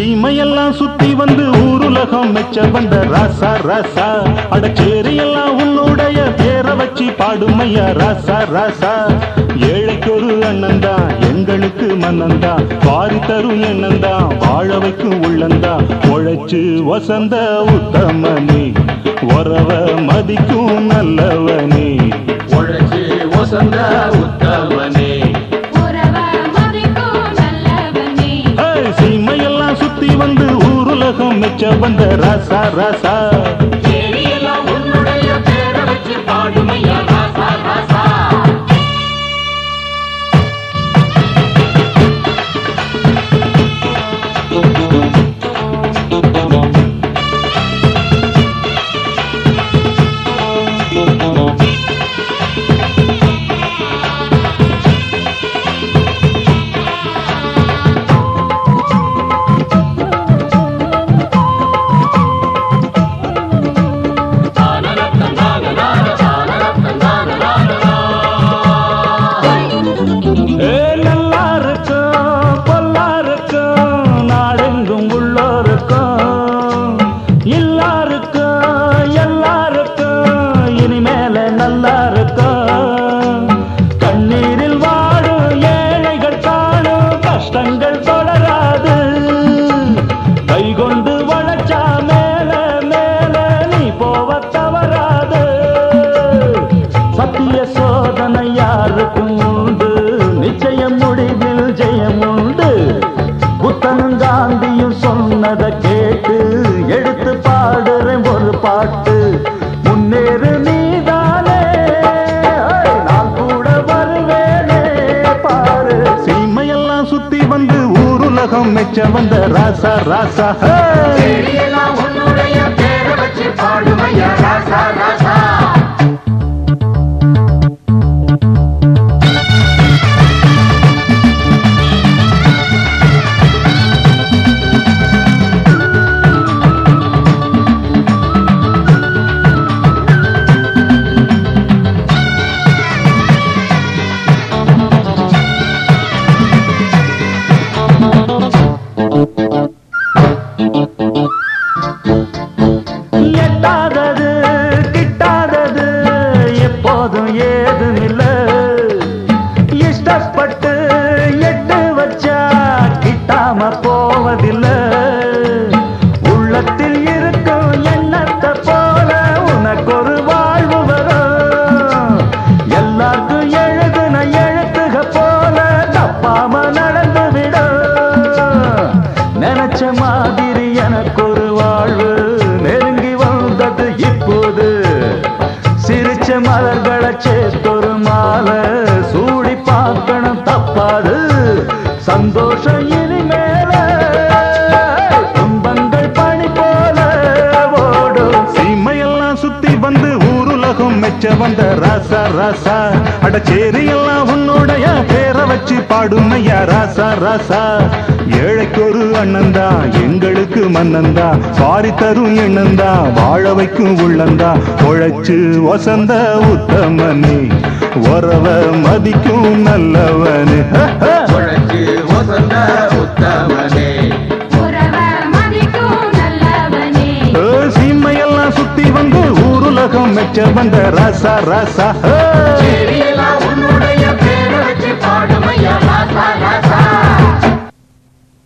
சீமையெல்லாம் சுத்தி வந்து ஊருலகம் மெச்ச வந்த ராசா ராசா அடச்சேரி எல்லாம் உன்னுடைய பேரை வச்சு பாடுமையா ராசா ராசா ஏழைக்கு ஒரு அண்ணந்தா எங்களுக்கு மன்னந்தா பாரி தரும் எண்ணந்தா வாழ வைக்கும் உள்ளந்தா உழைச்சு வசந்த உத்தமனே உறவ மதிக்கும் நல்லவனே உழைச்சி வசந்த உத்தமனே உறவ மதிக்கும் நல்லவனே ஏய், சீமையெல்லாம் சுத்தி வந்து ஊருலகம் மெச்ச வந்த ராசா ராசா ஏரியெல்லாம் உன்னுடைய பேரை வச்சு பாடுமையா ராசா ராசா ஏ நல்லா இருக்கும் பொல்லா இருக்கும் நாடெங்கும் உள்ளோருக்கும் எல்லாருக்கும் எல்லாருக்கும் இனிமேல நல்லா இருக்கும் கண்ணீரில் வாடும் ஏழைகள் காணும் கஷ்டங்கள் தொடராது கை கொண்டு வளச்சா மேல மேல நீ போவ தவறாது சத்திய சோதனை யாருக்கும் உண்டு நிச்சயம் முடிவில் ஜெயம் உண்டு புத்தனும் காந்தியும் சொன்னதை கேட்டு எடுத்து பாடுறேன் ஒரு பாட்டு முன்னேறு நீதானே ஐ, நான் கூட வருவேனே பாரு சீமையெல்லாம் சுத்தி வந்து ஊருலகம் மெச்ச வந்த ராசா ராசா ஹே! ஏரியெல்லாம் உன்னுடைய பேரை வச்சு பாடுமையா ராசா ராசா எட்டாதது கிட்டாதது எப்போதும் ஏதும் இல்ல இஷ்டப்பட்டு எட்டு வச்சா கிட்டாம போவதில்ல உள்ளத்தில் இருக்கும் எண்ணத்தை போல உனக்கு ஒரு வாழ்வு வரும் எல்லாருக்கும் எழுதுன எழுத்துக போல தப்பாம நடந்து விடும் நினைச்ச மாதிரி எனக்கு ஒரு வாழ்வு நெருங்கி வந்தது இப்போது சிரிச்ச மலர்களை சேர்த்தொரு மாலை சூடி பார்க்கணும் தப்பாது சந்தோஷம் இனிமேல துன்பங்கள் பனி போல ஓடும் சீமையெல்லாம் சுத்தி வந்து ஊருலகம் மெச்ச வந்த ராசா ராசா அடச்சேரி எல்லாம் உன்னுடைய பேரை வச்சு பாடுமையா ராசா ராசா ஏழைக்கு ஒரு அண்ணந்தா எங்களுக்கு மன்னந்தா பாரி தரும் எண்ணந்தா வாழ வைக்கும் உள்ளந்தா உழைச்சு வசந்த உத்தமனே உறவ மதிக்கும் நல்லவனே ஹ, ஹ. உழைச்சி வசந்த உத்தமனே உறவ மதிக்கும் நல்லவனே ஏ, சீமையெல்லாம் சுத்தி வந்து ஊருலகம் மெச்ச வந்த ராசா ராசா ஹே! ஏரியெல்லாம்